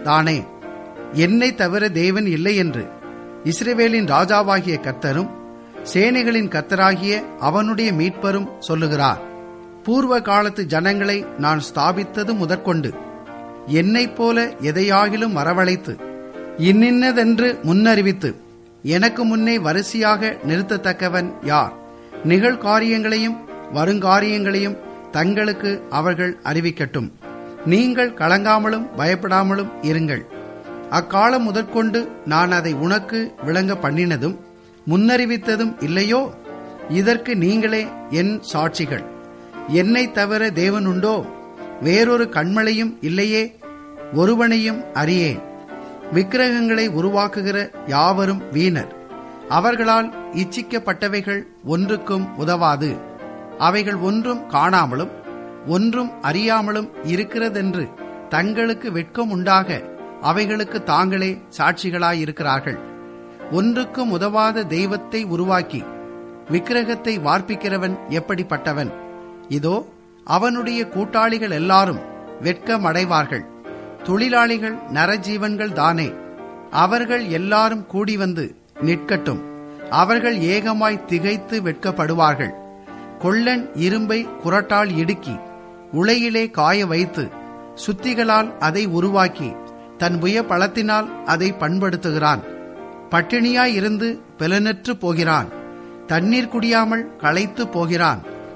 தானே என்னை தவிர தேவன் இல்லை என்று இஸ்ரவேலின் ராஜாவாகிய கர்த்தரும் சேனைகளின் கர்த்தராகிய அவனுடைய மீட்பரும் சொல்லுகிறார் பூர்வ காலத்து ஜனங்களை நான் ஸ்தாபித்தது முதற்கொண்டு என்னைப் போல எதையாகிலும் வரவழைத்து இன்னின்னதென்று முன்னறிவித்து எனக்கு முன்னே வரிசையாக நிறுத்தத்தக்கவன் யார் நிகழ்காரியங்களையும் வருங்காரியங்களையும் தங்களுக்கு அவர்கள் அறிவிக்கட்டும் நீங்கள் கலங்காமலும் பயப்படாமலும் இருங்கள் அக்காலம் முதற்கொண்டு நான் அதை உனக்கு விளங்க பண்ணினதும் முன்னறிவித்ததும் இல்லையோ இதற்கு நீங்களே என் சாட்சிகள் என்னை தவிர தேவன் உண்டோ வேறொரு கண்மலையும் இல்லையே ஒருவனையும் அறியேன் விக்கிரகங்களை உருவாக்குகிற யாவரும் வீணர் அவர்களால் இச்சிக்கப்பட்டவைகள் ஒன்றுக்கும் உதவாது அவைகள் ஒன்றும் காணாமலும் ஒன்றும் அறியாமலும் இருக்கிறதென்று தங்களுக்கு வெட்கம் உண்டாக அவைகளுக்கு தாங்களே சாட்சிகளாயிருக்கிறார்கள் ஒன்றுக்கும் உதவாத தெய்வத்தை உருவாக்கி விக்கிரகத்தை வார்ப்பிக்கிறவன் எப்படிப்பட்டவன் இதோ அவனுடைய கூட்டாளிகள் எல்லாரும் வெட்கமடைவார்கள் தொழிலாளிகள் நரஜீவன்கள் தானே அவர்கள் எல்லாரும் கூடி வந்து நிற்கட்டும் அவர்கள் ஏகமாய் திகைத்து வெட்கப்படுவார்கள் கொள்ளன் இரும்பை குரட்டால் இடுக்கி உலையிலே காய வைத்து சுத்திகளால் அதை உருவாக்கி தன் புய பழத்தினால் அதை பண்படுத்துகிறான் பட்டினியாயிருந்து பெலனற்று போகிறான் தண்ணீர் குடியாமல் களைத்து போகிறான்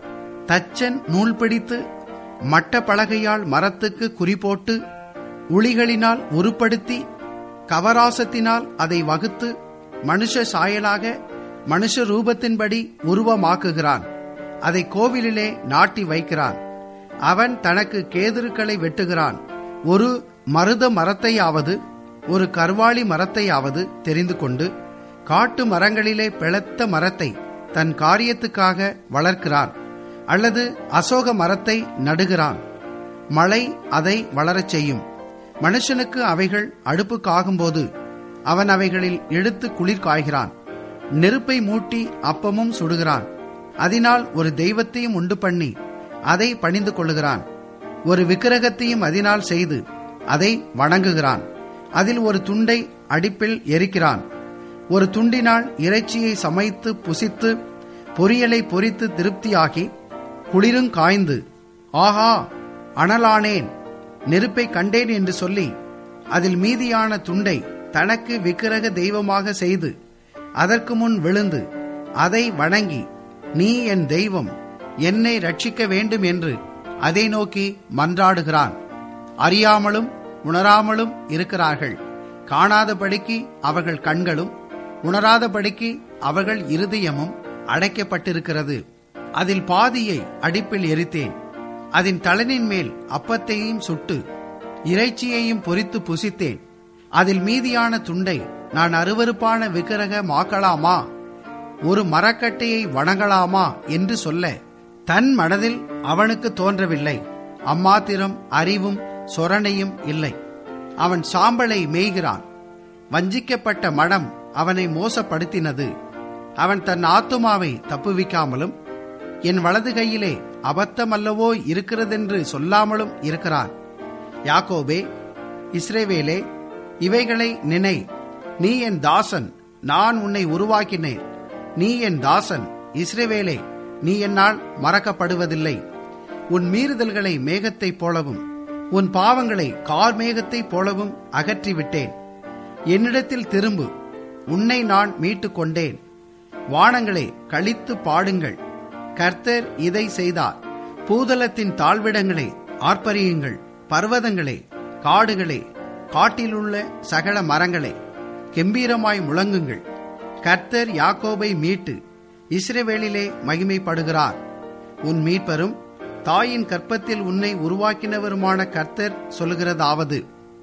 தச்சன் நூல் பிடித்து மட்ட பலகையால் மரத்துக்கு குறிபோட்டு உளிகளினால் உருப்படுத்தி கவராசத்தினால் அதை வகுத்து மனுஷ சாயலாக மனுஷ ரூபத்தின்படி உருவமாக்குகிறான் அதை கோவிலிலே நாட்டி வைக்கிறான் அவன் தனக்கு கேதுருக்களை வெட்டுகிறான் ஒரு மருத மரத்தையாவது ஒரு கர்வாளி மரத்தையாவது தெரிந்து கொண்டு காட்டு மரங்களிலே பிளத்த மரத்தை தன் காரியத்துக்காக வளர்க்கிறான் அல்லது அசோக மரத்தை நடுகிறான் மழை அதை வளரச் செய்யும் மனுஷனுக்கு அவைகள் அடுப்புக்காகும்போது அவன் அவைகளில் எடுத்து குளிர் காய்கிறான் நெருப்பை மூட்டி அப்பமும் சுடுகிறான் அதனால் ஒரு தெய்வத்தையும் உண்டு பண்ணி அதை பணிந்து கொள்ளுகிறான் ஒரு விக்கிரகத்தையும் அதனால் செய்து அதை வணங்குகிறான் அதில் ஒரு துண்டை அடிப்பில் எரிக்கிறான் ஒரு துண்டினால் இறைச்சியை சமைத்து புசித்து பொரியலை பொரித்து திருப்தியாகி குளிரும் காய்ந்து ஆஹா அனலானேன் நெருப்பை கண்டேன் என்று சொல்லி அதில் மீதியான துண்டை தனக்கு விக்கிரக தெய்வமாக செய்து அதற்கு முன் விழுந்து அதை வணங்கி நீ என் தெய்வம் என்னை ரட்சிக்க வேண்டும் என்று அதை நோக்கி மன்றாடுகிறான் அறியாமலும் உணராமலும் இருக்கிறார்கள் காணாதபடிக்கு அவர்கள் கண்களும் உணராதபடிக்கு அவர்கள் இருதயமும் அடைக்கப்பட்டிருக்கிறது அதில் பாதியை அடுப்பில் எரித்தேன் அதன் தளனின் மேல் அப்பத்தையும் சுட்டு இறைச்சியையும் பொரித்து புசித்தேன் அதில் மீதியான துண்டை நான் அருவருப்பான விக்கிரக மாக்கலாமா ஒரு மரக்கட்டையை வணங்கலாமா என்று சொல்ல தன் மனதில் அவனுக்கு தோன்றவில்லை அம்மாத்திரம் அறிவும் சொரணையும் இல்லை அவன் சாம்பலை மேய்கிறான் வஞ்சிக்கப்பட்ட மடம் அவனை மோசப்படுத்தினது அவன் தன் ஆத்துமாவை தப்புவிக்காமலும் என் வலது கையிலே அபத்தமல்லவோ இருக்கிறதென்று சொல்லாமலும் இருக்கிறான் யாக்கோபே இஸ்ரேவேலே இவைகளை நினை நீ என் தாசன் நான் உன்னை உருவாக்கினேன் நீ என் தாசன் இஸ்ரேவேலே நீ என்னால் மறக்கப்படுவதில்லை உன் மீறுதல்களை மேகத்தைப் போலவும் உன் பாவங்களை கார் மேகத்தைப் போலவும் அகற்றிவிட்டேன் என்னிடத்தில் திரும்பு உன்னை நான் மீட்டுக் கொண்டேன் வானங்களே கழித்து பாடுங்கள் கர்த்தர் இதை செய்தார் பூதலத்தின் தாழ்விடங்களை ஆர்ப்பரியுங்கள் பர்வதங்களே காடுகளே காட்டிலுள்ள சகல மரங்களே கெம்பீரமாய் முழங்குங்கள் கர்த்தர் யாக்கோபை மீட்டு இஸ்ரவேலிலே மகிமைப்படுகிறார் உன் மீட்பரும் தாயின் கற்பத்தில் உன்னை உருவாக்கினவருமான கர்த்தர் சொல்லுகிறதாவது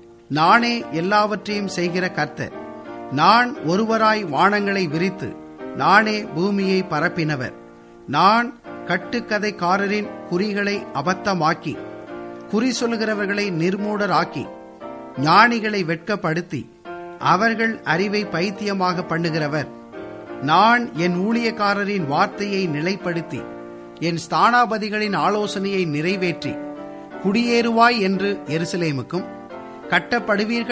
நானே எல்லாவற்றையும் செய்கிற கர்த்தர் நான் ஒருவராய் வானங்களை விரித்து நானே பூமியை பரப்பினவர் நான் கட்டுக்கதைக்காரரின் குறிகளை அபத்தமாக்கி குறி சொல்லுகிறவர்களை நிர்மூடராக்கி ஞானிகளை வெட்கப்படுத்தி அவர்கள் அறிவை பைத்தியமாக பண்ணுகிறவர் நான் என் ஊழியக்காரரின் வார்த்தையை நிலைப்படுத்தி என் ஸ்தானாபதிகளின் ஆலோசனையை நிறைவேற்றி குடியேறுவாய் என்று எருசலேமுக்கும் கட்டப்படுவீர்கள்